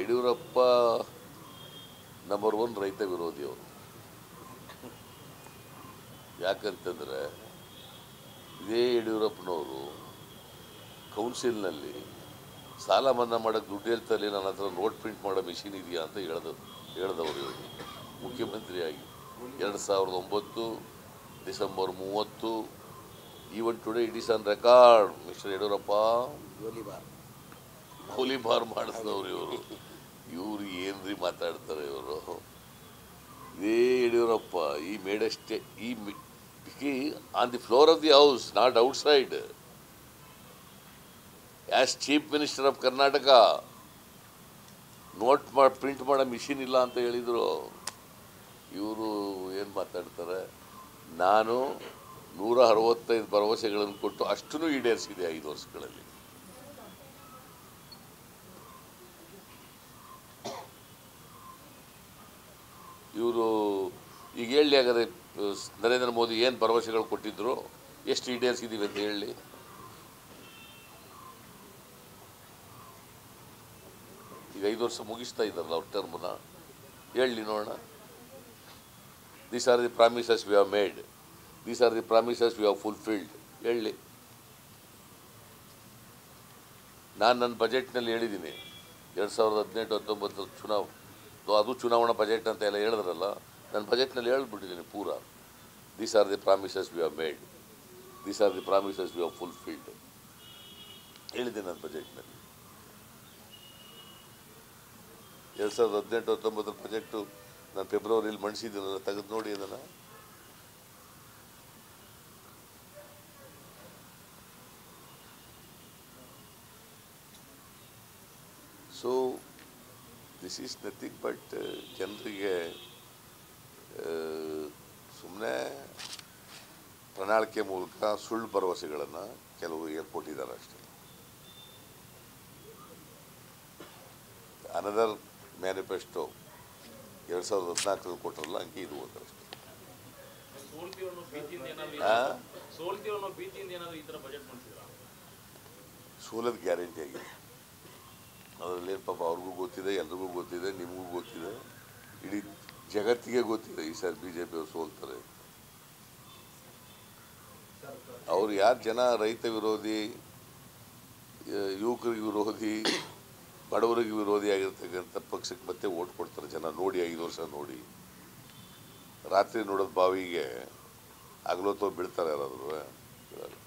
Yediyurappa number one ರೈತ ವಿರೋಧಿ ಅವರು ಯಾಕಂತಂದರೆ ಇದೇ ಯಡಿಯೂರಪ್ಪನವರು ಕೌನ್ಸಿಲ್ನಲ್ಲಿ ಸಾಲ ಮನ್ನಾ ಮಾಡೋಕ್ಕೆ ದುಡ್ಡು ಹೇಳ್ತಾರೆ ನನ್ನ ಹತ್ರ ನೋಟ್ ಪ್ರಿಂಟ್ ಮಾಡೋ ಮಿಷಿನ್ ಇದೆಯಾ ಅಂತ ಹೇಳ್ದ ಹೇಳ್ದವರು ಇವರು ಮುಖ್ಯಮಂತ್ರಿಯಾಗಿ ಎರಡು ಸಾವಿರದ ಒಂಬತ್ತು ಡಿಸೆಂಬರ್ ಮೂವತ್ತು even today it is on record mister Yediyurappa ಗೋಲಿಬಾರ್ ಗೋಲಿಬಾರ್ ಮಾಡಿಸಿದವ್ರು ಇವರು ಇವರು ಏನ್ರಿ ಮಾತಾಡ್ತಾರೆ ಇವರು ಇದೇ ಯಡಿಯೂರಪ್ಪ ಈ ಮೇಡ್ ಸ್ಟೇ ಈ on the floor of the house not outside as chief minister of Karnataka note ಮಾಡಿ ಪ್ರಿಂಟ್ ಮಾಡೋ ಮಿಷಿನ್ ಇಲ್ಲ ಅಂತ ಹೇಳಿದರು ಇವರು ಏನು ಮಾತಾಡ್ತಾರೆ ನಾನು ನೂರ ಅರವತ್ತೈದು ಭರವಸೆಗಳನ್ನು ಕೊಟ್ಟು ಅಷ್ಟೂ ಈಡೇರಿಸಿದೆ ಐದು ವರ್ಷಗಳಲ್ಲಿ ಇವರು ಈಗ ಹೇಳಿ ಹಾಗಾದ್ರೆ ಅಹ್, ನರೇಂದ್ರ ಮೋದಿ ಏನು ಭರವಸೆಗಳು ಕೊಟ್ಟಿದ್ರು ಎಷ್ಟು ಈಡೇರಿಸಿದ್ದೀವಿ ಅಂತ ಹೇಳಿ ಈಗ ಐದು ವರ್ಷ ಮುಗಿಸ್ತಾ ಇದ್ದಾರಲ್ಲ ಅವ್ರ ಟರ್ಮ್ನ ಹೇಳಿ ನೋಡೋಣ these are the promises we have made these are the promises we have fulfilled ಹೇಳಿ ನಾನು ನನ್ನ ಬಜೆಟ್ನಲ್ಲಿ ಹೇಳಿದ್ದೀನಿ ಎರಡು ಸಾವಿರದ ಹದಿನೆಂಟು ಹತ್ತೊಂಬತ್ತು ಚುನಾವ್ ಅದು ಚುನಾವಣಾ ಬಜೆಟ್ ಅಂತ ಎಲ್ಲ ಹೇಳಿದ್ರಲ್ಲ ನನ್ನ ಬಜೆಟ್ನಲ್ಲಿ ಹೇಳ್ಬಿಟ್ಟಿದ್ದೀನಿ ಪೂರ these are the promises we have made these are the promises we have fulfilled ಹೇಳಿದ್ದೀನಿ ನನ್ನ ಬಜೆಟ್ನಲ್ಲಿ ಎರಡು ಸಾವಿರದ ಹದಿನೆಂಟು ಹತ್ತೊಂಬತ್ತರ ಬಜೆಟು ನಾನು ಫೆಬ್ರವರಿಯಲ್ಲಿ ಮಂಡಿಸಿದ್ದೀನಲ್ಲ ತೆಗೆದು ನೋಡಿ ಅದನ್ನು so this is nothing but ಜನರಿಗೆ ಸುಮ್ಮನೆ ಪ್ರಣಾಳಿಕೆ ಮೂಲಕ ಸುಳ್ಳು ಭರವಸೆಗಳನ್ನು ಕೆಲವರು ಹೇಳ್ಕೊಟ್ಟಿದ್ದಾರೆ ಅಷ್ಟೇ ಅನದರ್ ಮ್ಯಾನಿಫೆಸ್ಟೋ ಎರಡು ಸಾವಿರದ ಹದಿನಾಲ್ಕರಲ್ಲಿ ಕೊಟ್ಟರಲ್ಲ ಹಂಗೆ ಇದು ಒಂದರಷ್ಟೇ ಸೋಲ್ತೀವಿ ಅನ್ನೋ ಭೀತಿಯಿಂದ ಏನಾದ್ರು ಆ? ಸೋಲ್ತೀವಿ ಅನ್ನೋ ಭೀತಿಯಿಂದ ಏನಾದ್ರು ಈ ಥರ ಬಜೆಟ್ ಮಾಡ್ತಿದ್ರ ಸೋಲದ ಗ್ಯಾರಂಟಿ ಆಗಿದೆ ಅದರಲ್ಲಿ ಪಾಪ ಅವ್ರಿಗೂ ಗೊತ್ತಿದೆ ಎಲ್ರಿಗೂ ಗೊತ್ತಿದೆ ನಿಮಗೂ ಗೊತ್ತಿದೆ ಇಡೀ ಜಗತ್ತಿಗೆ ಗೊತ್ತಿದೆ ಈ ಸಾರಿ ಬಿ ಜೆ ಪಿಯವರು ಸೋಲ್ತಾರೆ ಅವ್ರು ಯಾರು ಜನ ರೈತ ವಿರೋಧಿ ಯ- ಯುವಕರಿಗೆ ವಿರೋಧಿ ಬಡವರಿಗೆ ವಿರೋಧಿ ಆಗಿರ್ತಕ್ಕಂಥ ಪಕ್ಷಕ್ಕೆ ಮತ್ತೆ ಓಟ್ ಕೊಡ್ತಾರೆ ಜನ ನೋಡಿ ಐದು ವರ್ಷ ನೋಡಿ ರಾತ್ರಿ ನೋಡೋದು ಬಾವಿಗೆ ಹಗಲೊತ್ತೋ ಬೀಳ್ತಾರೆ ಯಾರಾದರೂ ಬೀಳಲ್ಲ.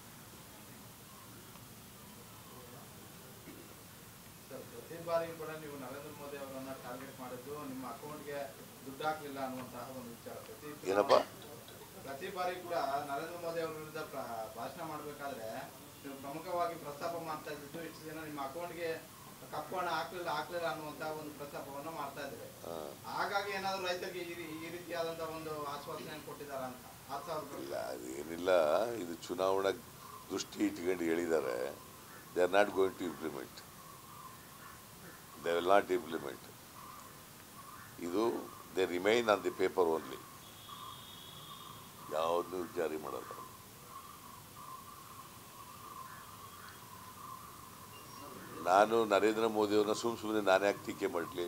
ಸರ್, ಪ್ರತಿ ಬಾರಿ ಕೂಡ ನೀವು ನರೇಂದ್ರ ಮೋದಿ ಅವರನ್ನ ಟಾರ್ಗೆಟ್ ಮಾಡಿದ್ದು ನಿಮ್ಮ ಅಕೌಂಟ್ಗೆ ದುಡ್ಡು ಹಾಕ್ಲಿಲ್ಲ ಅನ್ನುವಂತಹ ಒಂದು ವಿಚಾರ ಪ್ರತಿ ಏನಪ್ಪ ಪ್ರತಿ ಬಾರಿ ಕೂಡ ನರೇಂದ್ರ ಮೋದಿ ಅವರ ವಿರುದ್ಧ ಪ್ರ- ಭಾಷಣ ಮಾಡಬೇಕಾದ್ರೆ ನೀವು ಪ್ರಮುಖವಾಗಿ ಪ್ರಸ್ತಾಪ ಮಾಡ್ತಾ ಇದ್ದು ಇಷ್ಟು ದಿನ ನಿಮ್ಮ ಅಕೌಂಟ್ಗೆ ಕಪ್ಪು ಹಣ ಹಾಕ್ಲಿಲ್ಲ ಹಾಕ್ಲಿಲ್ಲ ಅನ್ನುವಂತಹ ಒಂದು ಪ್ರಸ್ತಾಪವನ್ನು ಮಾಡ್ತಾ ಇದ್ದಾರೆ ಹಾ. ಹಾಗಾಗಿ ಏನಾದ್ರು ರೈತರಿಗೆ ಈ ರೀ- ಈ ರೀತಿಯಾದಂತಹ ಒಂದು ಆಶ್ವಾಸನೆ ಕೊಟ್ಟಿದ್ದಾರ ಅಂತ ಹತ್ತು ಸಾವಿರ ರೂಪಾಯಿ ಇಲ್ಲ ಅದೇನಿಲ್ಲ ಇದು ಚುನಾವಣಾ ದೃಷ್ಟಿ ಇಟ್ಕೊಂಡು ಹೇಳಿದ್ದಾರೆ they are not going to implement they will not implement ಇದು they remain on the paper only ಯಾವುದನ್ನು ಜಾರಿ ಮಾಡಲ್ಲ ನಾನು ನರೇಂದ್ರ ಮೋದಿಯವ್ರನ್ನ ಸುಮ್ಮ ಸುಮ್ಮನೆ ನಾನು ಯಾಕೆ ಟೀಕೆ ಮಾಡಲಿ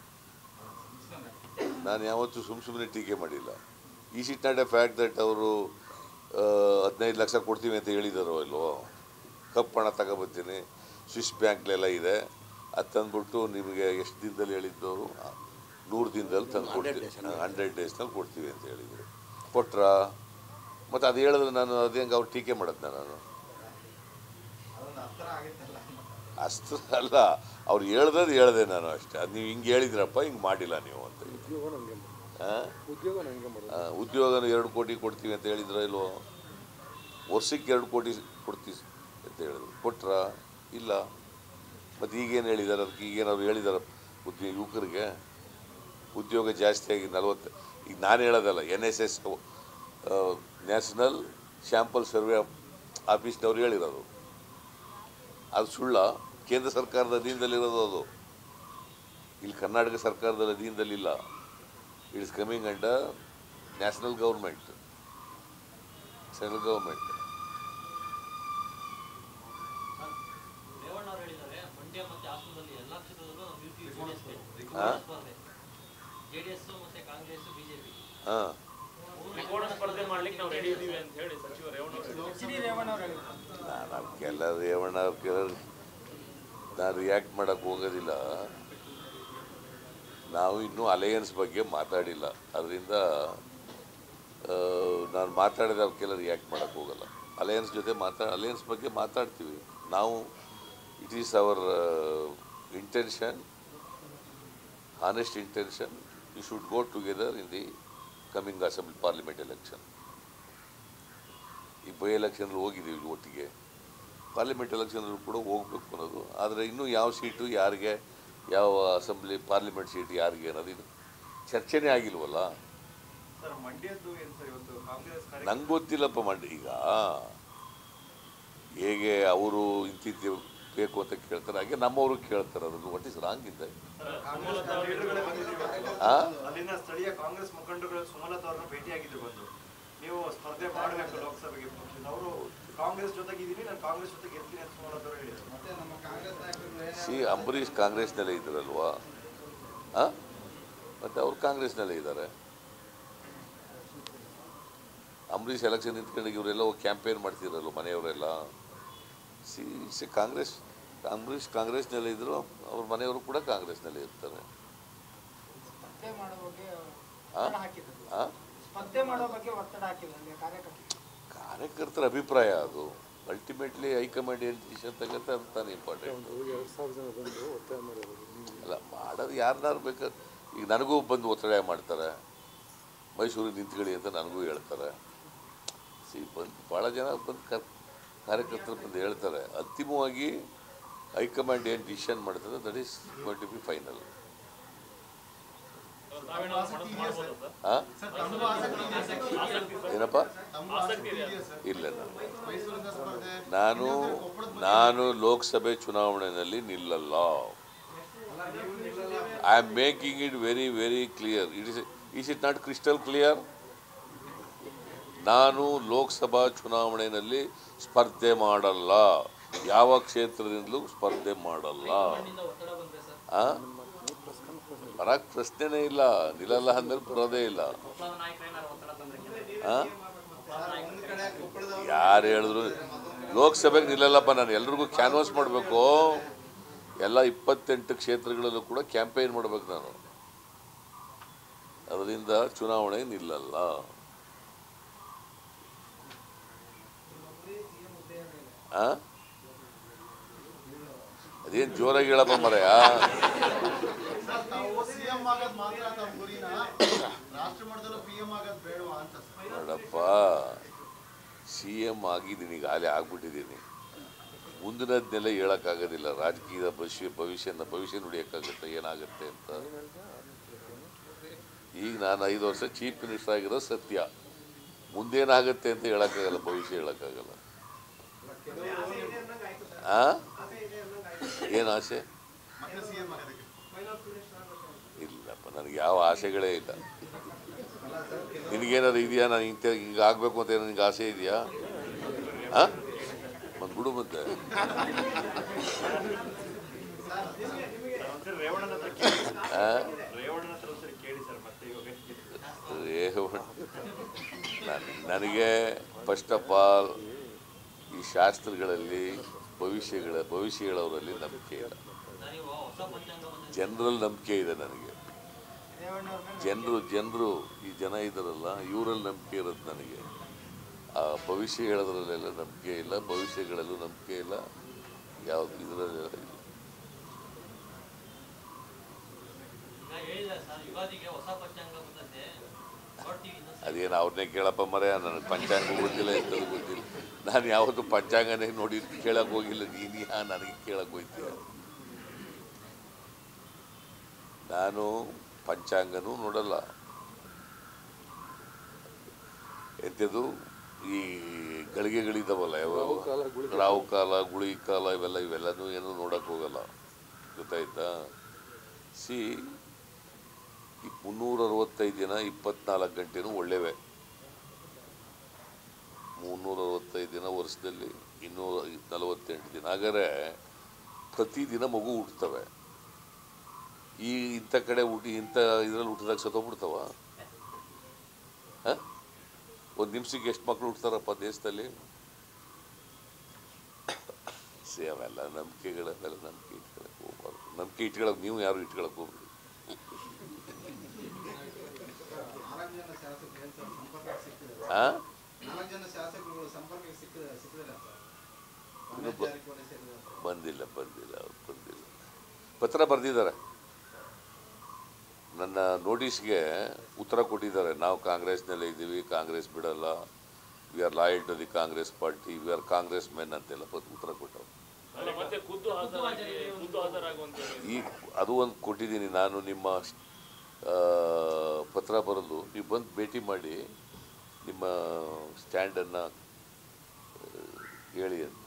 ನಾನು ಯಾವತ್ತೂ ಸುಮ್ಮ ಸುಮ್ಮನೆ ಟೀಕೆ ಮಾಡಿಲ್ಲ is it not a fact that ಅವರು ಹದಿನೈದು ಲಕ್ಷ ಕೊಡ್ತೀವಿ ಅಂತ ಹೇಳಿದಾರೋ ಇಲ್ವೋ ಕಪ್ಪು ಹಣ ತಗೊಬರ್ತೀನಿ ಸ್ವಿಸ್ ಬ್ಯಾಂಕ್ಲೆಲ್ಲ ಇದೆ ಅದು ತಂದ್ಬಿಟ್ಟು ನಿಮಗೆ ಎಷ್ಟು ದಿನದಲ್ಲಿ ಹೇಳಿದ್ದವರು ನೂರು ದಿನದಲ್ಲಿ ತಂದು ಕೊಡ್ತೀವಿ ಹಂಡ್ರೆಡ್ ಡೇಸ್ನಲ್ಲಿ ಕೊಡ್ತೀವಿ ಅಂತ ಹೇಳಿದರು ಕೊಟ್ರಾ ಮತ್ತು ಅದು ಹೇಳಿದ್ರೆ ನಾನು ಅದು ಹೆಂಗೆ ಅವ್ರು ಟೀಕೆ ಮಾಡೋದ್ನ ನಾನು ಅದೊಂದು ಅಸ್ತ್ರ ಆಗಿತ್ತಲ್ಲ ಅಷ್ಟು ಅಲ್ಲ ಅವ್ರು ಹೇಳ್ದದ್ದು ಹೇಳ್ದೆ ನಾನು ಅಷ್ಟೇ ಅದು ನೀವು ಹಿಂಗೆ ಹೇಳಿದ್ರಪ್ಪ ಹಿಂಗೆ ಮಾಡಿಲ್ಲ ನೀವು ಅಂತ ಉದ್ಯೋಗ ನಂಗೆ ಮಾಡೋದು ಹಾಂ ಉದ್ಯೋಗ ನಂಗೆ ಮಾಡೋದು ಆ, ಉದ್ಯೋಗನ ಎರಡು ಕೋಟಿ ಕೊಡ್ತೀವಿ ಅಂತ ಹೇಳಿದ್ರ ಇಲ್ವೋ ವರ್ಷಕ್ಕೆ ಎರಡು ಕೋಟಿ ಕೊಡ್ತೀವಿ ಅಂತ ಹೇಳಿದ್ರು ಕೊಟ್ರಾ ಇಲ್ಲ ಮತ್ತು ಈಗೇನು ಹೇಳಿದ್ದಾರೆ ಅದಕ್ಕೆ ಈಗೇನು ಅವ್ರು ಹೇಳಿದಾರೆ ಉದ್ಯೋಗ ಯುವಕರಿಗೆ ಉದ್ಯೋಗ ಜಾಸ್ತಿಯಾಗಿ ನಲವತ್ತು ಈಗ ನಾನು ಹೇಳೋದಲ್ಲ N S S national sample survey ಆಫೀಸ್ನವ್ರು ಹೇಳಿರೋದು ಅದು ಸುಳ್ಳ ಕೇಂದ್ರ ಸರ್ಕಾರದ ಅಧೀನದಲ್ಲಿರೋದು ಅದು ಇಲ್ಲಿ ಕರ್ನಾಟಕ ಸರ್ಕಾರದ ಅಧೀನದಲ್ಲಿಲ್ಲ it is coming under national government central government Revanna ಅವರು ಹೇಳಿದ್ದಾರೆ ಮಂಡ್ಯ ಮತ್ತೆ ಹಾಸನದಲ್ಲಿ ಎಲ್ಲಾ ಕ್ಷೇತ್ರದಲ್ಲೂ ನಾವು ಯುತಿ ಹಾಂ ಜೆಡಿಎಸ್ ಮತ್ತೆ ಕಾಂಗ್ರೆಸ್ ಬಿಜೆಪಿ ಹಾಂ ತ್ರಿಕೋಣ ಸ್ಪರ್ಧೆ ಮಾಡ್ಲಿಕ್ಕೆ ನಾವು ರೆಡಿ ಇದೀವಿ ಅಂತ ಹೇಳಿ ಸಚಿವ ರೇವಣ್ಣ ಅವರು ಹೇಳಿದ್ರು. ನಾನು ಅವಕ್ಕೆಲ್ಲ ರೇವಣ್ಣ ಅವ್ರ ನಾನು ರಿಯಾಕ್ಟ್ ಮಾಡೋಕ್ಕೆ ಹೋಗೋದಿಲ್ಲ ನಾವು ಇನ್ನೂ ಅಲಯನ್ಸ್ ಬಗ್ಗೆ ಮಾತಾಡಿಲ್ಲ ಅದರಿಂದ ನಾನು ಮಾತಾಡಿದ ಅವಕ್ಕೆಲ್ಲ ರಿಯಾಕ್ಟ್ ಮಾಡೋಕ್ಕೆ ಹೋಗಲ್ಲ ಅಲಯನ್ಸ್ ಜೊತೆ ಮಾತಾ ಅಲಯನ್ಸ್ ಬಗ್ಗೆ ಮಾತಾಡ್ತೀವಿ ನಾವು it is our intention honest intention you should go together in the coming assembly parliament election ಈ ಬೈ ಎಲೆಕ್ಷನಲ್ಲಿ ಹೋಗಿದ್ದೀವಿ ಒಟ್ಟಿಗೆ ಪಾರ್ಲಿಮೆಂಟ್ ಎಲೆಕ್ಷನಲ್ಲಿ ಕೂಡ ಹೋಗ್ಬೇಕು ಅನ್ನೋದು ಆದರೆ ಇನ್ನೂ ಯಾವ ಸೀಟು ಯಾರಿಗೆ ಯಾವ ಅಸೆಂಬ್ಲಿ ಪಾರ್ಲಿಮೆಂಟ್ ಸೀಟ್ ಯಾರಿಗೆ ಅನ್ನೋದು ಇದು ಚರ್ಚೆನೇ ಆಗಿಲ್ವಲ್ಲ ಸರ್ ಮಂಡ್ಯದ್ದು ಏನು ಸರ್ ಇವತ್ತು ಕಾಂಗ್ರೆಸ್ ಕಾರ್ಯ ನಂಗೆ ಗೊತ್ತಿಲ್ಲಪ್ಪ ಮಂಡ್ಯ ಈಗ ಹೇಗೆ ಅವರು ಇಂತಿದ್ದು ಬೇಕು ಅಂತ ಕೇಳ್ತಾರೆ ಹಾಗೆ ನಮ್ಮವರು ಕೇಳ್ತಾರೆ ಅದನ್ನು ವಾಟ್ ಇಸ್ ರಾಂಗ್ ಇದೆ ಲೀಡರ್ಗಳೇ ಬಂದಿದ್ರು ಆ? ಅಲ್ಲಿನ ಸ್ಥಳೀಯ ಕಾಂಗ್ರೆಸ್ ಮುಖಂಡರುಗಳು ಸುಮಲತಾ ಅವ್ರನ್ನ ಭೇಟಿಯಾಗಿದ್ರು ಬಂದು ನೀವು ಸ್ಪರ್ಧೆ ಮಾಡಬೇಕು ಲೋಕಸಭೆಗೆ ಪಕ್ಷದ ಅವರು ಕಾಂಗ್ರೆಸ್ ಜೊತೆಗಿದ್ದೀನಿ ನಾನು ಕಾಂಗ್ರೆಸ್ ಜೊತೆಗೆ ಇರ್ತೀನಿ ಅಂತ ಸುಮಲತಾ ಅವರು ಹೇಳಿದ್ರು ಮತ್ತೆ ನಮ್ಮ ಕಾಂಗ್ರೆಸ್ ನಾಯಕರುಗಳು ಏನೇ ಸಿ ಅಂಬರೀಷ್ ಕಾಂಗ್ರೆಸ್ನಲ್ಲೇ ಇದ್ರಲ್ವಾ ಆ? ಮತ್ತೆ ಅವ್ರು ಕಾಂಗ್ರೆಸ್ನಲ್ಲೇ ಇದ್ದಾರೆ ಅಂಬರೀಷ್ ಎಲೆಕ್ಷನ್ ನಿಂತ್ಕೊಂಡು ಇವರೆಲ್ಲ ಹೋಗಿ ಕ್ಯಾಂಪೇನ್ ಮಾಡ್ತಿರಲ್ವ ಮನೆಯವರೆಲ್ಲ ಸಿ ಸಿ ಕಾಂಗ್ರೆಸ್ ಅಂಬರೀಷ್ ಕಾಂಗ್ರೆಸ್ನಲ್ಲೇ ಇದ್ರು ಅವ್ರ ಮನೆಯವರು ಕೂಡ ಕಾಂಗ್ರೆಸ್ನಲ್ಲೇ ಇರ್ತಾರೆ ಸ್ಪರ್ಧೆ ಮಾಡೋ ಬಗ್ಗೆ ಆ? ಒತ್ತಡ ಹಾಕಿದ್ರು ಆ? ಸ್ಪರ್ಧೆ ಮಾಡೋ ಬಗ್ಗೆ ಒತ್ತಡ ಹಾಕಿದ್ರು ಅಲ್ಲಿ ಕಾರ್ಯಕರ್ತರು ಕಾರ್ಯಕರ್ತರ ಅಭಿಪ್ರಾಯ ಅದು ಅಲ್ಟಿಮೇಟ್ಲಿ ಹೈಕಮಾಂಡ್ ಏನು ಡಿಸಿಷನ್ ತಗತ್ತೆ ಅದು ತಾನೇ ಇಂಪಾರ್ಟೆಂಟ್ ಎರಡು ಸಾವಿರ ಜನ ಬಂದು ಒತ್ತಾಯ ಮಾಡಿರೋದು ಅಲ್ಲ ಮಾಡೋದು ಯಾರನ್ನಾರು ಬೇಕಾದ್ರೆ ಈಗ ನನಗೂ ಬಂದು ಒತ್ತಡ ಮಾಡ್ತಾರೆ ಮೈಸೂರಿಗೆ ನಿಂತ್ಕೊಳ್ಳಿ ಅಂತ ನನಗೂ ಹೇಳ್ತಾರೆ ಸಿ ಬಂದು ಭಾಳ ಜನ ಬಂದು ಕರ್ ಕಾರ್ಯಕರ್ತರು ಬಂದು ಹೇಳ್ತಾರೆ ಅಂತಿಮವಾಗಿ ಹೈಕಮಾಂಡ್ ಏನು ಡಿಸಿಷನ್ ಮಾಡ್ತದೆ that is going to be final ತಾವೇನಾದ್ರು ಮನಸ್ಸು ಮಾಡ್ಬೋದಾ ಸರ್? ಹಾಂ ಏನಪ್ಪ ಆಸಕ್ತಿ ಇದೆಯಾ ಇಲ್ಲ ನಾನು ನಾನು ಲೋಕಸಭೆ ಚುನಾವಣೆಯಲ್ಲಿ ನಿಲ್ಲಲ್ಲ I am making it very very clear it is is it not crystal clear ನಾನು ಲೋಕಸಭಾ ಚುನಾವಣೆಯಲ್ಲಿ ಸ್ಪರ್ಧೆ ಮಾಡಲ್ಲ ಯಾವ ಕ್ಷೇತ್ರದಿಂದಲೂ ಸ್ಪರ್ಧೆ ಮಾಡಲ್ಲ ಒತ್ತಡ ಬಂದ್ರೆ ಸರ್ ಆ? ಬರಕ್ ಪ್ರಶ್ನೆನೇ ಇಲ್ಲ ನಿಲ್ಲಲ್ಲ ಅಂದ್ಮೇಲೆ ಬರೋದೇ ಇಲ್ಲ ಕೊಪ್ಪಳದ ನಾಯಕರು ಏನಾದ್ರು ಒತ್ತಡ ತಂದ್ರೆ ಆ? ಒಂದ್ ಕಡೆ ಕೊಪ್ಪಳದವರು ಯಾರು ಹೇಳಿದ್ರು ಲೋಕಸಭೆಗೆ ನಿಲ್ಲಲ್ಲಪ್ಪ ನಾನು ಎಲ್ರಿಗೂ ಕ್ಯಾನ್ವಾಸ್ ಮಾಡಬೇಕು ಎಲ್ಲ ಇಪ್ಪತ್ತೆಂಟು ಕ್ಷೇತ್ರಗಳಲ್ಲೂ ಕೂಡ ಕ್ಯಾಂಪೇನ್ ಮಾಡ್ಬೇಕು ನಾನು ಅದರಿಂದ ಚುನಾವಣೆ ನಿಲ್ಲಲ್ಲ ಆ? ಅದೇನ್ ಜೋರಾಗಿ ಹೇಳಪ್ಪ ಮರೆಯ ತಾವು ಸಿಎಂ ಆಗೋದ್ ಮಾತ್ರ ತಮ್ಮ ಗುರಿನ ರಾಷ್ಟ್ರ ಮಟ್ಟದಲ್ಲೂ ಪಿ ಎಂ ಆಗೋದ್ ಬೇಡವಾ ಅಂತ ಸರ್ ನೋಡಪ್ಪ ಸಿ ಎಮ್ ಆಗಿದ್ದೀನಿ ಈಗಾಗಲೇ ಆಗ್ಬಿಟ್ಟಿದ್ದೀನಿ ಮುಂದಿನದನ್ನೆಲ್ಲ ಹೇಳೋಕ್ಕಾಗೋದಿಲ್ಲ ರಾಜಕೀಯದ ಭವಿಷ್ಯ ಭವಿಷ್ಯನ ಭವಿಷ್ಯ ನುಡಿಯೋಕ್ಕಾಗುತ್ತೆ ಏನಾಗುತ್ತೆ ಅಂತ ಈಗ ನಾನು ಐದು ವರ್ಷ ಚೀಫ್ ಮಿನಿಸ್ಟರ್ ಆಗಿರೋ ಸತ್ಯ ಮುಂದೇನಾಗುತ್ತೆ ಅಂತ ಹೇಳೋಕ್ಕಾಗಲ್ಲ ಭವಿಷ್ಯ ಹೇಳೋಕ್ಕಾಗಲ್ಲ ಆ ಏನು ಆಸೆ ಮತ್ತೆ ಸಿಎಂ ಆಗೋದಕ್ಕೆ ಇಲ್ಲಪ್ಪ ನನಗೆ ಯಾವ ಆಸೆಗಳೇ ಇಲ್ಲ ನಿನಗೇನಾದ್ರು ಇದೆಯಾ ನಾನು ಇಂಥ ಹಿಂಗೆ ಆಗಬೇಕು ಅಂತ ಏನೋ ನಿನಗೆ ಆಸೆ ಇದೆಯಾ ಹಾಂ ಒಂದು ಬಿಡು ಮತ್ತೆ ಒಂದ್ಸರಿ ರೇವಣ್ಣನ ಹತ್ರ ಕೇಳಿ ಸರ್. ಆ? ರೇವಣ್ಣನ ಹತ್ರ ಒಂದ್ಸರಿ ಕೇಳಿ ಸರ್ ಮತ್ತೆ ಇವಾಗ ರೇವಣ್ಣ ನನ್- ನನಗೆ ಫಸ್ಟ್ ಆಫ್ ಆಲ್ ಈ ಶಾಸ್ತ್ರಗಳಲ್ಲಿ ಭವಿಷ್ಯಗಳ ಭವಿಷ್ಯ ಹೇಳೋರಲ್ಲಿ ನಂಬಿಕೆ ಇಲ್ಲ ನೀವು ಹೊಸ ಪಂಚಾಂಗ ಬಂದ ಜನರಲ್ಲಿ ನಂಬಿಕೆ ಇದೆ ನನಗೆ ರೇವಣ್ಣವ್ರ ಮೇಲೆ ಜನರು ಜನರು ಈ ಜನ ಇದ್ದಾರಲ್ಲ ಇವರಲ್ಲಿ ನಂಬಿಕೆ ಇರೋದು ನನಗೆ ಆ ಭವಿಷ್ಯ ಹೇಳೋದ್ರಲ್ಲೆಲ್ಲ ನಂಬಿಕೆ ಇಲ್ಲ ಭವಿಷ್ಯಗಳಲ್ಲೂ ನಂಬಿಕೆ ಇಲ್ಲ ಯಾವುದು ಇದರಲ್ಲೆಲ್ಲ ಇಲ್ಲ ಈಗ ಹೇಳಿಲ್ಲ ಸರ್ ಯುಗಾದಿಗೆ ಹೊಸ ಪಂಚಾಂಗ ಬಂದಂತೆ ನೋಡ್ತೀವಿ ಇನ್ನೊಂದು ಸಲ. ಅದೇನು ಅವ್ರನ್ನೇ ಕೇಳಪ್ಪ ಮರೆ ನನಗೆ ಪಂಚಾಂಗ ಗೊತ್ತಿಲ್ಲ ಎಂಥದ್ದು ಗೊತ್ತಿಲ್ಲ ನಾನು ಯಾವತ್ತೂ ಪಂಚಾಂಗನೇ ನೋಡಿ ಕೇಳಕ್ಕೆ ಹೋಗಿಲ್ಲ ನೀನು ಯಾ ನನಗೆ ಕೇಳಕ್ಕೆ ಹೋಗ್ತೀಯ ನಾನು ಪಂಚಾಂಗನೂ ನೋಡಲ್ಲ ಎಂಥದ್ದು ಈ ಗಳಿಗೆಗಳಿದ್ದಾವಲ್ಲ ಯಾವ ಕಾಲ, ಗುಳಿಗೆ. ರಾವು ಕಾಲ ಗುಳಿ ಕಾಲ ಇವೆಲ್ಲ ಇವೆಲ್ಲನೂ ಏನೂ ನೋಡಕ್ಕೆ ಹೋಗಲ್ಲ ಗೊತ್ತಾಯ್ತಾ ಸಿ ಈ ಮುನ್ನೂರ ಅರವತ್ತೈದು ದಿನ ಇಪ್ಪತ್ನಾಲ್ಕು ಗಂಟೆನೂ ಒಳ್ಳೆವೆ ಮುನ್ನೂರ ಅರವತ್ತೈದು ದಿನ ವರ್ಷದಲ್ಲಿ ಇನ್ನೂರ ನಲವತ್ತೆಂಟು ದಿನ ಹಾಗಾದ್ರೆ ಪ್ರತಿದಿನ ಮಗು ಹುಟ್ಟುತ್ತವೆ ಈ ಇಂಥ ಕಡೆ ಊಟ ಇಂಥ ಇದ್ರಲ್ಲಿ ಊಟದಾಗ ಸತ್ತೋಗ್ಬಿಡ್ತಾವ ಹಾಂ ಒಂದು ನಿಮಿಷಕ್ಕೆ ಎಷ್ಟು ಮಕ್ಳು ಹುಡ್ತಾರಪ್ಪ ದೇಶದಲ್ಲಿ ಸಿ ಅವೆಲ್ಲ ನಂಬಿಕೆಗಳ ಮೇಲೆ ನಂಬಿಕೆ ಇಟ್ಕೊಳಕ್ಕೆ ಹೋಗ್ಬಾರ್ದು ನಂಬಿಕೆ ಇಟ್ಕೊಳಕ್ಕೆ ನೀವು ಯಾರು ಇಟ್ಕೊಳಕ್ಕೆ ಹೋಗ್ಬೇಡಿ ನಾಲ್ಕು ಜನ ಶಾಸಕರು ಏನ್ ಸರ್ ಸಂಪರ್ಕಕ್ಕೆ ಸಿಕ್ಕಿದ್ದಾರೆ ಹಾಂ ನಾಲ್ಕು ಜನ ಶಾಸಕರುಗಳು ಸಂಪರ್ಕಕ್ಕೆ ಸಿಕ್ಕಿದ ಸಿಕ್ಕಿದ್ದಾರೆ ಸರ್ ಇನ್ನು ರಮೇಶ್ ಬ- ಜಾರಕಿಹೊಳಿ ಸೇರಿದಂತೆ ಬಂದಿಲ್ಲ ಬಂದಿಲ್ಲ ಅವ್ರು ಬಂದಿಲ್ಲ ಪತ್ರ ಬರೆದಿದ್ದಾರೆ ನನ್ನ ನೋಟಿಸ್ಗೆ ಉತ್ತರ ಕೊಟ್ಟಿದ್ದಾರೆ ನಾವು ಕಾಂಗ್ರೆಸ್ನಲ್ಲೇ ಇದ್ದೀವಿ ಕಾಂಗ್ರೆಸ್ ಬಿಡಲ್ಲ we are loyal to the Congress party we are Congress men ಅಂತೆಲ್ಲ ಪತ್- ಉತ್ತರ ಕೊಟ್ಟರು ಅಲ್ಲ ಮತ್ತೆ ಖುದ್ದು ಹಾಜರಾಗಿ ಖುದ್ದು ಹಾಜರಾಗುವಂತ ಈಗ ಅದು ಒಂದು ಕೊಟ್ಟಿದ್ದೀನಿ ನಾನು ನಿಮ್ಮ ಆ, ಪತ್ರ ಬರೆದು ನೀವು ಬಂದು ಭೇಟಿ ಮಾಡಿ ನಿಮ್ಮ ಸ್ಟ್ಯಾಂಡನ್ನು ಹೇಳಿ ಅಂತ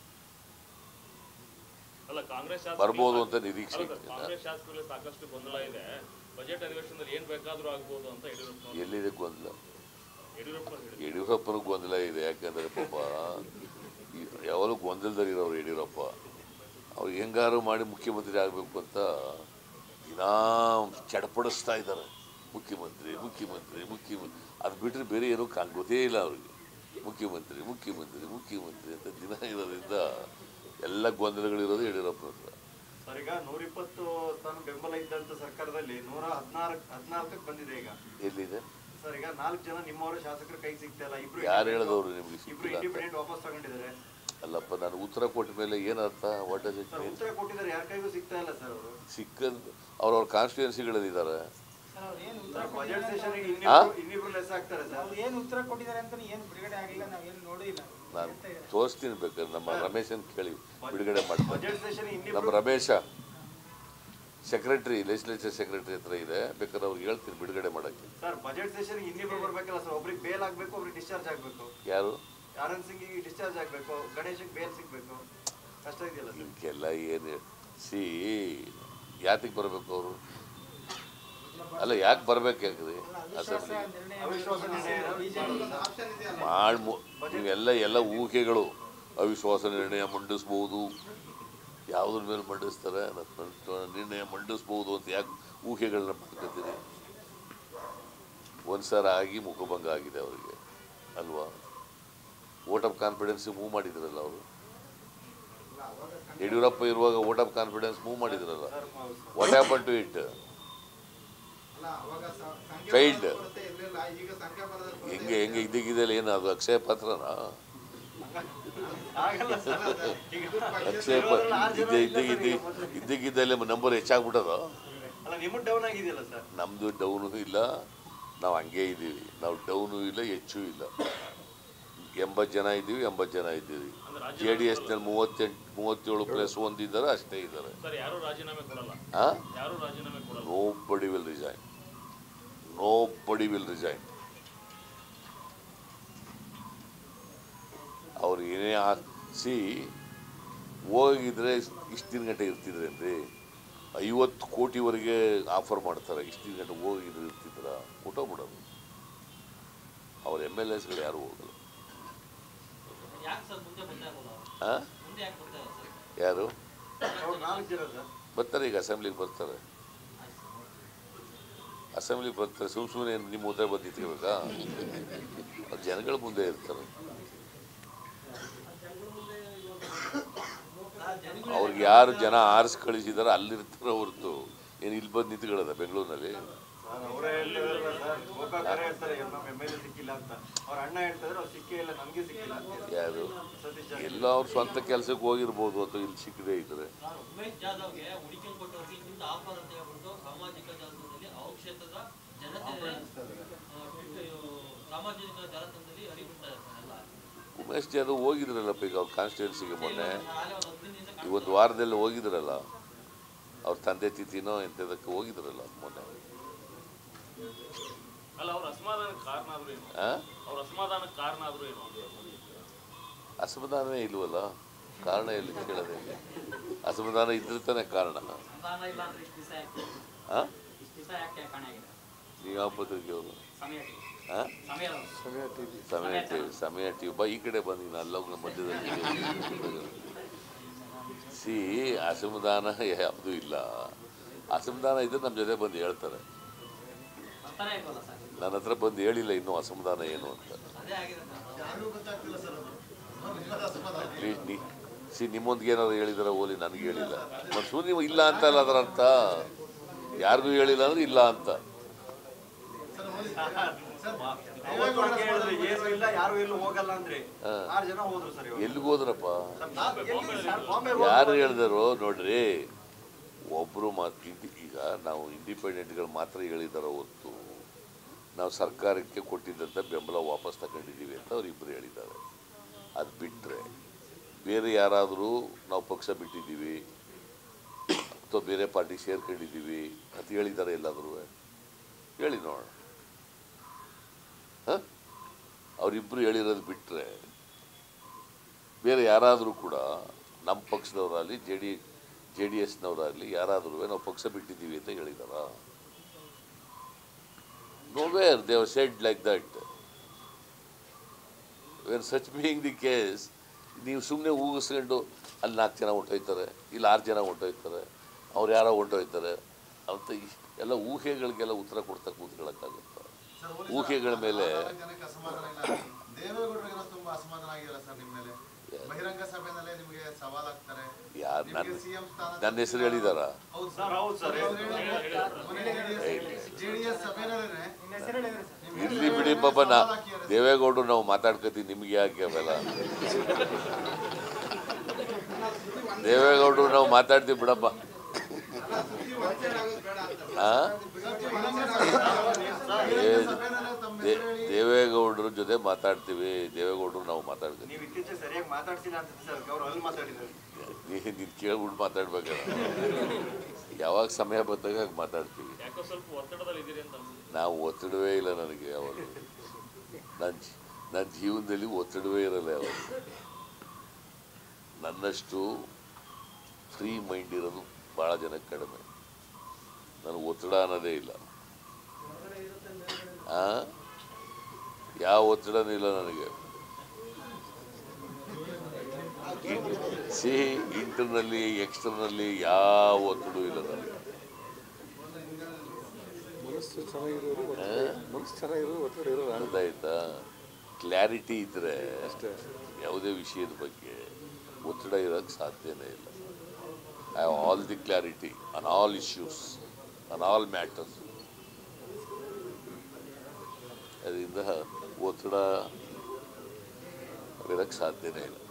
ಅಲ್ಲ ಕಾಂಗ್ರೆಸ್ ಶಾಸಕರು- ಬರ್ಬೋದು ಅಂತ ನಿರೀಕ್ಷೆ ಅಲ್ಲ ಸರ್, ಇದೆ. ಕಾಂಗ್ರೆಸ್ ಶಾಸಕರಲ್ಲಿ ಸಾಕಷ್ಟು ಗೊಂದಲ ಇದೆ ಬಜೆಟ್ ಅಧಿವೇಶನದಲ್ಲಿ ಏನ್ ಬೇಕಾದ್ರೂ ಆಗ್ಬೋದು ಅಂತ ಯಡಿಯೂರಪ್ಪ ಎಲ್ಲಿದೆ ಗೊಂದಲ ಯಡಿಯೂರಪ್ಪ ಹೇಳಿದ್ರು ಯಡಿಯೂರಪ್ಪನ ಗೊಂದಲ ಇದೆ ಯಾಕಂದರೆ ಪಾಪ ಈ- ಯಾವಾಗಲೂ ಗೊಂದಲದಲ್ಲಿರೋರು ಯಡಿಯೂರಪ್ಪ ಅವ್ರು ಹೆಂಗಾರು ಮಾಡಿ ಮುಖ್ಯಮಂತ್ರಿ ಆಗಬೇಕು ಅಂತ ದಿನಾ ಚಡಪಡಿಸ್ತಾ ಇದ್ದಾರೆ ಮುಖ್ಯಮಂತ್ರಿ ಮುಖ್ಯಮಂತ್ರಿ ಮುಖ್ಯಮಂತ್ರಿ ಅದು ಬಿಟ್ಟರೆ ಬೇರೆ ಏನೂ ಕಾಣ್ ಗೊತ್ತೇ ಇಲ್ಲ ಅವ್ರಿಗೆ ಮುಖ್ಯಮಂತ್ರಿ ಮುಖ್ಯಮಂತ್ರಿ ಮುಖ್ಯಮಂತ್ರಿ ಅಂತ ದಿನ ಇರೋದ್ರಿಂದ ಎಲ್ಲ ಗೊಂದಲಗಳಿರೋದು ಯಡಿಯೂರಪ್ಪನ ಹತ್ರ ಸರ್ ಈಗ ನೂರಿಪ್ಪತ್ತು ಸ್ಥಾನ ಬೆಂಬಲ ಇದ್ದಂತ ಸರ್ಕಾರದಲ್ಲಿ ನೂರ ಹದಿನಾಲ್ಕು ಹದಿನಾಲ್ಕಕ್ಕೆ ಬಂದಿದೆ ಈಗ ಎಲ್ಲಿದೆ ಸರ್ ಈಗ ನಾಲ್ಕು ಜನ ನಿಮ್ಮವರು ಶಾಸಕರ ಕೈಗೆ ಸಿಗ್ತಾ ಇಲ್ಲ ಇಬ್ರು ಯಾರು ಹೇಳಿದವರು ನಿಮ್ಗೆ ಇಬ್ರು ಸಿಕ್ಕಿಲ್ಲ ಅಂತ ಇಂಡಿಪೆಂಡೆಂಟ್ ವಾಪಸ್ ತಗೊಂಡಿದ್ದಾರೆ ಅಲ್ಲಪ್ಪ ನಾನು ಉತ್ತರ ಕೊಟ್ಟ ಮೇಲೆ ಏನರ್ಥ what does it sir mean ಉತ್ತರ ಕೊಟ್ಟಿದ್ದಾರೆ ಯಾರ ಕೈಗೂ ಸಿಗ್ತಾ ಇಲ್ಲ ಸರ್ ಅವರು ಸಿಕ್ಕದ್ ಅವ್ರವ್ರ ಕಾನ್ಸ್ಟಿಟ್ಯೂನ್ಸಿಗಳಲ್ಲಿದ್ದಾರೆ ಸರ್ ಅವ್ರು ಏನು ಉತ್ತರ ಸರ್ ಬಜೆಟ್ ಕೊಟ್ಟಿದ್ದಾರೆ ಸೆಷನ್ ಅಂತ ಇನ್ನಿಬ್ರು ಇನ್ನಿಬ್ರು ಲೆಸ್ ಆಗ್ತಾರೆ ಸರ್ ಅವ್ರು ಏನು ಉತ್ತರ ಕೊಟ್ಟಿದ್ದಾರೆ ಅಂತ ಏನು ಬಿಡುಗಡೆ ಆಗಿಲ್ಲ ನಾವೇನು ನೋಡಿಲ್ಲ ನಾನು ಅಂತ ಇದೆ. ತೋರಿಸ್ತೀನಿ ಬೇಕಾದ್ರೆ ನಮ್ಮ ರಮೇಶನ್ ಕೇಳಿ ಬಿಡುಗಡೆ ಮಾಡ್ತಾರೆ ಬಜೆಟ್ ಸೆಷನ್ ನಮ್ಮ ಇನ್ನಿಬ್ರು ರಮೇಶ ಸೆಕ್ರೆಟ್ರಿ ಲೆಜಿಸ್ಲೇಚರ್ ಸೆಕ್ರೆಟರಿ ಹತ್ರ ಇದೆ ಬೇಕಾದ್ರೆ ಅವ್ರಿಗೆ ಹೇಳ್ತೀನಿ ಬಿಡುಗಡೆ ಮಾಡೋಕ್ಕೆ ಸರ್ ಬಜೆಟ್ ಸೆಷನ್ ಇನ್ನಿಬ್ರು ಬರ್ಬೇಕಲ್ಲ ಸರ್ ಒಬ್ರಿಗೆ ಬೇಲ್ ಆಗ್ಬೇಕು ಒಬ್ರಿಗೆ ಡಿಸ್ಚಾರ್ಜ್ ಆಗ್ಬೇಕು ಯಾರು ಆನಂದ್ ಸಿಂಗ್ ಡಿಸ್ಚಾರ್ಜ್ ಆಗ್ಬೇಕು ಗಣೇಶ್ ಬೇಲ್ ಸಿಗ್ಬೇಕು ಕಷ್ಟ ಇದೆಯಲ್ಲ ಸರ್ ಇದಕ್ಕೆಲ್ಲ ಏನು ಸಿ ಯಾತಿಗೆ ಬರಬೇಕು ಅವರು ಅಲ್ಲ ಯಾಕೆ ಬರ್ಬೇಕಾಗ್ರಿ ಅವಿಶ್ವಾಸ ಅಸೆಂಬ್ಲಿ ನಿರ್ಣಯ ಅವಿಶ್ವಾಸ ನಿರ್ಣಯ ಬಿಜೆಪಿ ಆಪ್ಷನ್ ಇದೆಯಲ್ಲ ಮಾಡಿ ನೀವೆಲ್ಲ ಎಲ್ಲ ಊಹೆಗಳು ಅವಿಶ್ವಾಸ ನಿರ್ಣಯ ಮಂಡಿಸ್ಬೋದು ಯಾವುದ್ರ ಮೇಲೆ ಮಂಡಿಸ್ತಾರೆ ಅದನ್ನ ನಿರ್ಣಯ ಮಂಡಿಸ್ಬೋದು ಅಂತ ಯಾಕೆ ಊಹೆಗಳನ್ನ ಮಾಡ್ಕೊತೀರಿ ಒಂದು ಸಲ ಆಗಿ ಮುಖಭಂಗ ಆಗಿದೆ ಅವರಿಗೆ ಅಲ್ವಾ ವೋಟ್ ಆಫ್ ಕಾನ್ಫಿಡೆನ್ಸ್ ಮೂವ್ ಮಾಡಿದ್ರಲ್ಲ ಅವರು ಯಡಿಯೂರಪ್ಪ ಇರುವಾಗ ವೋಟ್ ಆಫ್ ಕಾನ್ಫಿಡೆನ್ಸ್ ಮೂವ್ ಮಾಡಿದ್ರಲ್ಲ ವಾಟ್ ಹ್ಯಾಪನ್ ಟು ಇಟ್ ಅಲ್ಲ ಅವಾಗ ಸ- ಸಂಖ್ಯೆ Failed. ಬಲದ ಕೊರತೆ ಇರ್ಲಿಲ್ಲ ಈಗ ಸಂಖ್ಯಾ ಬಲದ ಕೊರತೆ ಹೆಂಗೆ ಹೆಂಗೆ ಇದ್ದಕ್ಕಿದ್ದಲ್ಲಿ ಏನು ಅದು ಅಕ್ಷಯ ಪಾತ್ರನಾ ಆಗಲ್ಲ ಸರ್ ಈಗ ಅಕ್ಷಯ ಪಾತ್ರ ಇದ್ದ ಇದ್ದ ಇದ್ದ ಇದ್ದಕ್ಕಿದ್ದಲ್ಲಿ ನಂಬರ್ ಹೆಚ್ಚಾಗ್ಬಿಟ್ಟದ ಅಲ್ಲ ನಿಮ್ಮ ಡೌನ್ ಆಗಿದೆಯಲ್ಲ ಸರ್ ನಮ್ಮದು ಡೌನು ಇಲ್ಲ ನಾವು ಹಂಗೆ ಇದ್ದೀವಿ ನಾವು ಡೌನು ಇಲ್ಲ ಹೆಚ್ಚು ಇಲ್ಲ ಎಂಬತ್ತು ಜನ ಇದ್ದೀವಿ ಎಂಬತ್ತು ಜನ ಇದ್ದೀವಿ ಜೆ ಡಿ ಎಸ್ನಲ್ಲಿ ಮೂವತ್ತೆಂಟು ಮೂವತ್ತೇಳು ಪ್ಲಸ್ ಒಂದಿದ್ದಾರೆ ಅಷ್ಟೇ ಇದ್ದಾರೆ ಸರ್ ಯಾರು ರಾಜೀನಾಮೆ ಕೊಡಲ್ಲ ಹಾಂ ಯಾರು ರಾಜೀನಾಮೆ ಕೊಡಲ್ಲ nobody will resign nobody will resign ಅವ್ರು ಏನೇ ಸಿ ಹೋಗಿದ್ರೆ ಇಷ್ಟು ದಿನ ಗಂಟೆ ಇರ್ತಿದ್ರೇನ್ರಿ ಐವತ್ತು ಕೋಟಿವರೆಗೆ ಆಫರ್ ಮಾಡ್ತಾರೆ ಇಷ್ಟು ದಿನ ಗಂಟೆ ಹೋಗಿದ್ರೆ ಇರ್ತಿದ್ರ ಬಿಡೋದು ಅವ್ರ ಎಮ್ ಎಲ್ ಎಸ್ಗಳು ಯಾರು ಹೋಗಲ್ಲ ಯಾಕೆ ಸರ್ ಮುಂದೆ ಬರ್ತಾ ಇರೋಲ್ಲ ಅವ್ರು? ಹಾಂ ಮುಂದೆ ಯಾಕೆ ಬರ್ತಾ ಇಲ್ಲ ಸರ್ ಯಾರು ಅವ್ರು ನಾಲ್ಕು ಜನ ಸರ್ ಬರ್ತಾರೆ ಈಗ ಅಸೆಂಬ್ಲಿಗೆ ಬರ್ತಾರೆ ಅಸೆಂಬ್ಲಿಗೆ ಬರ್ತಾರೆ ಸುಮ್ ಸುಮ್ಮನೆ ನಿಮ್ಮ ಮುಂದೆ ಬಂದು ನಿಂತ್ಕೋಬೇಕಾ ಅವ್ರು ಜನಗಳ ಮುಂದೆ ಇರ್ತಾರೆ ಅವ್ರಿಗೆ ಯಾರು ಜನ ಆರಿಸಿ ಕಳಿಸಿದಾರೆ ಅಲ್ಲಿರ್ತಾರೆ ಹೊರತು ಏನು ಇಲ್ಲಿ ಬಂದು ನಿಂತ್ಕೊಳ್ಳೋದ ಬೆಂಗಳೂರಿನಲ್ಲಿ ಸರ್ ಅವರೇ ಹೇಳ್ತಿದಾರಲ್ಲ ಸರ್ ಗೋಕಾಕರೇ ಹೇಳ್ತಾರೆ ನಮ್ಮ ಎಮ್ ಎಲ್ ಎ ಸಿಕ್ಕಿಲ್ಲ ಅಂತ ಅವ್ರ ಅಣ್ಣ ಹೇಳ್ತಿದ್ರೆ ಅವ್ರು ಸಿಕ್ಕೇ ಇಲ್ಲ ನಮಗೆ ಸಿಕ್ಕಿಲ್ಲ ಅಂತ ಯಾರು ಸತೀಶ್ ಜಾರಕಿಹೊಳಿ. ಎಲ್ಲ ಅವ್ರ ಸ್ವಂತ ಕೆಲಸಕ್ಕೆ ಹೋಗಿರ್ಬೋದು ಅಥವಾ ಇಲ್ಲಿ ಸಿಕ್ಕದೇ ಇದ್ರೆ ಸರ್ ಉಮೇಶ್ ಜಾಧವ್ಗೆ ಹುಡುಕಿನ ಕೊಟ್ಟವ್ರಿಗೆ ಇಂಥ ಆಫರ್ ಅಂತ ಹೇಳ್ಬಿಟ್ಟು ಸಾಮಾಜಿಕ ಜಾಲತಾಣದಲ್ಲಿ ಅವ್ರ ಕ್ಷೇತ್ರದ ಜನತೆ ಆ, ಸಾಮಾಜಿಕ ಜಾಲತಾಣದಲ್ಲಿ ಹರಿಬಿಡ್ತಾ ಇರ್ತಾರೆ ಎಲ್ಲ ಉಮೇಶ್ ಜಾಧವ್ ಹೋಗಿದ್ರಲ್ಲಪ್ಪ ಈಗ ಅವ್ರ ಕಾನ್ಸ್ಟಿಟ್ಯೂನ್ಸಿಗೆ ಮೊನ್ನೆ ನಾಳೆ ಒಂದು ಹತ್ತು ದಿನದಿಂದ ಈ ಒಂದು ವಾರದಲ್ಲಿ ಹೋಗಿದ್ರಲ್ಲ ಅವ್ರ ತಂದೆ ತಿಥಿನೋ ಇಂಥದಕ್ಕೆ ಹೋಗಿದ್ರಲ್ಲ ಮೊನ್ನೆ ಅಲ್ಲ ಅವ್ರ ಅಸಮಾಧಾನಕ್ಕೆ ಕಾರಣ ಆದ್ರೂ ಏನು ಆ? ಅವ್ರ ಅಸಮಾಧಾನಕ್ಕೆ ಕಾರಣ ಆದ್ರೂ ಏನು ಅಸಮಾಧಾನವೇ ಇಲ್ವಲ್ಲ ಕಾರಣ ಎಲ್ಲಿ ಕೇಳೋದೆ ಅಸಮಾಧಾನ ಇದ್ರೆ ತಾನೇ ಕಾರಣ ಸಂಧಾನ ಇಲ್ಲ ಅಂದ್ರೆ ಇಷ್ಟು ದಿವಸ ಯಾಕೆ ಆ? ಇಷ್ಟು ದಿವಸ ಯಾಕೆ ಕಾಣಾಗಿದೆ ನೀವು ಯಾವ ಪತ್ರಿಕೆಯವರು ಸಮಯ ಟಿ ಆ? ಸಮಯ ಸಮಯ ಟಿವಿ ಸಮಯ ಟಿವಿ ಬಾ ಈ ಕಡೆ ಬಂದು ನಾನು ಅಲ್ಲೋಗ ಮಧ್ಯದಲ್ಲಿ ಸಿ ಅಸಮಾಧಾನ ಯಾವುದೂ ಇಲ್ಲ ಅಸಮಾಧಾನ ಇದ್ರೆ ನಮ್ಮ ಜೊತೆ ಬಂದು ಹೇಳ್ತಾರೆ ಬರ್ತಾನೆ ಇಲ್ವಲ್ಲ ಸರ್ ನನ್ನ ಹತ್ರ ಬಂದು ಹೇಳಿಲ್ಲ ಇನ್ನೂ ಅಸಮಾಧಾನ ಏನು ಅಂತ ಅದೇ ಆಗಿದೆ ಸರ್ ಯಾರಿಗೂ ಗೊತ್ತಾಗ್ತಿಲ್ಲ ಸರ್ ಅದು ನಿಮ್ಮದು ಅಸಮಾಧಾನ ಪ್ಲೀಸ್ ನೀ ಸಿ ನಿಮ್ಮೊಂದಿಗೆ ಏನಾದ್ರು ಹೇಳಿದಾರ ಓಲಿ ನನಗೆ ಹೇಳಿಲ್ಲ ಮತ್ತು ಸುಮ್ಮನೆ ನೀವು ಇಲ್ಲ ಅಂತ ಅಲ್ಲ ಅದರ ಅರ್ಥ ಯಾರಿಗೂ ಹೇಳಿಲ್ಲ ಅಂದ್ರೆ ಇಲ್ಲ ಅಂತ ಸರ್ ಹೋಗಿ ಸರ್ ಅವತ್ತು ಹಂಗೆ ಹೇಳಿದ್ರು ಏನು ಇಲ್ಲ ಯಾರು ಎಲ್ಲೂ ಹೋಗಲ್ಲ ಅಂದ್ರೆ ಹಾ. ಆರು ಜನ ಹೋದ್ರು ಸರ್ ಇವಾಗ ಎಲ್ಲಿಗೆ ಹೋದ್ರಪ್ಪ ನಾನ್ ಎಲ್ಲಿ ಸರ್ ಬಾಂಬೆ ಯಾರು ಹೇಳಿದಾರೋ ನೋಡ್ರಿ ಒಬ್ಬರು ಮಾತು ಈಗ ನಾವು ಇಂಡಿಪೆಂಡೆಂಟ್ಗಳು ಮಾತ್ರ ಹೇಳಿದಾರ ಹೊತ್ತು ನಾವು ಸರ್ಕಾರಕ್ಕೆ ಕೊಟ್ಟಿದ್ದಂಥ ಬೆಂಬಲ ವಾಪಸ್ ತಗೊಂಡಿದ್ದೀವಿ ಅಂತ ಅವರಿಬ್ಬರು ಹೇಳಿದ್ದಾರೆ ಅದು ಬಿಟ್ಟರೆ ಬೇರೆ ಯಾರಾದರೂ ನಾವು ಪಕ್ಷ ಬಿಟ್ಟಿದ್ದೀವಿ ಅಥವಾ ಬೇರೆ ಪಾರ್ಟಿ ಸೇರ್ಕೊಂಡಿದ್ದೀವಿ ಅಂತ ಹೇಳಿದ್ದಾರೆ ಎಲ್ಲಾದರೂ ಹೇಳಿ ನೋಡೋಣ ಹಾಂ ಅವರಿಬ್ಬರು ಹೇಳಿರೋದು ಬಿಟ್ಟರೆ ಬೇರೆ ಯಾರಾದರೂ ಕೂಡ ನಮ್ಮ ಪಕ್ಷದವರಾಗಲಿ ಜೆ ಡಿ ಜೆ ಡಿ ಎಸ್ನವರಾಗಲಿ ಯಾರಾದರೂ ನಾವು ಪಕ್ಷ ಬಿಟ್ಟಿದ್ದೀವಿ ಅಂತ ಹೇಳಿದಾರ nowhere they've said like that when such being the case ನೀವು ಸುಮ್ಮನೆ ಊಗಿಸ್ಕೊಂಡು ಅಲ್ಲಿ ನಾಲ್ಕು ಜನ ಹೊಂಟೋಯ್ತಾರೆ ಇಲ್ಲಿ ಆರು ಜನ ಹೊಂಟೋಯ್ತಾರೆ ಅವ್ರು ಯಾರೋ ಹೊಂಟೋಯ್ತಾರೆ ಅಂತ ಈ- ಎಲ್ಲ ಊಹೆಗಳಿಗೆಲ್ಲ ಉತ್ತರ ಕೊಡ್ತಾ ಕೂತ್ಕೊಳ್ಳೋಕ್ಕಾಗುತ್ತ ಸರ್ ಹೋಗಿ ಊಹೆಗಳ ಮೇಲೆ ನಾಲ್ಕು ಜನಕ್ಕೆ ಅಸಮಾಧಾನ ಇಲ್ಲ ದೇವೇಗೌಡರಿಗೆಲ್ಲ ತುಂಬಾ ಅಸಮಾಧಾನ ಆಗಿಲ್ಲ ಸರ್ ನಿಮ್ಮ ಮೇಲೆ ಬಹಿರಂಗ ಸಭೆನಲ್ಲೇ ನಿಮಗೆ ಸವಾಲಾಗ್ತಾರೆ ಯಾರು ನಿಮಗೆ ನನ್ನ ಸಿಎಂ ಸ್ಥಾನ ನನ್ನ ಹೆಸರು ಹೇಳಿದಾರ ಹೌದು ಸರ್ ಹೌದು ಸರ್ ಜೆಡಿಎಸ್ ಸಭೆನಲ್ಲೇ ನಿಮ್ಮ ಹೆಸರು ಹೇಳಿದ್ರೆ ಸರ್ ಇರ್ಲಿ ಬಿಡಿ ಪಾಪ ನಾ ದೇವೇಗೌಡರು ನಾವು ಮಾತಾಡ್ಕೊತೀವಿ ನಿಮ್ಗೆ ಯಾಕೆ ಅವೆಲ್ಲ ದೇವೇಗೌಡರು ನಾವು ಮಾತಾಡ್ತೀವಿ ಬಿಡಪ್ಪ ಆ? ಏ, ದೇ- ದೇವೇಗೌಡರ ಜೊತೆ ಮಾತಾಡ್ತೀವಿ ದೇವೇಗೌಡರು ನಾವು ಮಾತಾಡ್ತೀವಿ ನೀವು ಇತ್ತೀಚೆಗೆ ಸರಿಯಾಗಿ ಮಾತಾಡ್ಸಿಲ್ಲ ಅಂತ ಸರ್ ಅವ್ರು ಅಲ್ಲಿ ಮಾತಾಡಿದ್ದಾರೆ ನೀನು ಕೇಳ್ಬಿಟ್ಟು ಮಾತಾಡ್ಬೇಕಲ್ಲ ಯಾವಾಗ ಸಮಯ ಬಂದಾಗ ಹಾಗೆ ಮಾತಾಡ್ತೀವಿ ಯಾಕೋ ಸ್ವಲ್ಪ ಒತ್ತಡದಲ್ಲಿ ಇದ್ದೀರಿ ಅಂತ ಅನ್ಸುತ್ತೆ ನಾವು ಒತ್ತಡವೇ ಇಲ್ಲ ನನಗೆ ಯಾವಾಗ ನನ್ನ ನನ್ನ ಜೀವನದಲ್ಲಿ ಒತ್ತಡವೇ ಇರಲ್ಲ ಯಾವಾಗ ನನ್ನಷ್ಟು ಫ್ರೀ ಮೈಂಡ್ ಇರೋದು ಭಾಳ ಜನಕ್ಕೆ ಕಡಿಮೆ ನನಗೆ ಒತ್ತಡ ಅನ್ನೋದೇ ಇಲ್ಲ ಆ ಯಾವ ಒತ್ತಡನೂ ಇಲ್ಲ ನನಗೆ ಸಿ ಇಂಟರ್ನಲ್ಲಿ ಎಕ್ಸ್ಟರ್ನಲ್ಲಿ ಯಾವ ಒತ್ತಡ ಇಲ್ಲ ನನಗೆ ಮನಸ್ಸು ಚೆನ್ನಾಗಿರೋರು ಒತ್ತಡ ಮನಸ್ಸು ಚೆನ್ನಾಗಿರೋರು ಒತ್ತಡ ಇರೋರು ಅರ್ಥ ಆಯ್ತಾ ಕ್ಲಾರಿಟಿ ಇದ್ರೆ ಅಷ್ಟೇ ಯಾವುದೇ ವಿಷಯದ ಬಗ್ಗೆ ಒತ್ತಡ ಇರೋಕ್ಕೆ ಸಾಧ್ಯನೇ ಇಲ್ಲ I have all the clarity on all issues on all matters ಅದರಿಂದ ಒತ್ತಡ ಇರೋಕ್ಕೆ ಸಾಧ್ಯನೇ ಇಲ್ಲ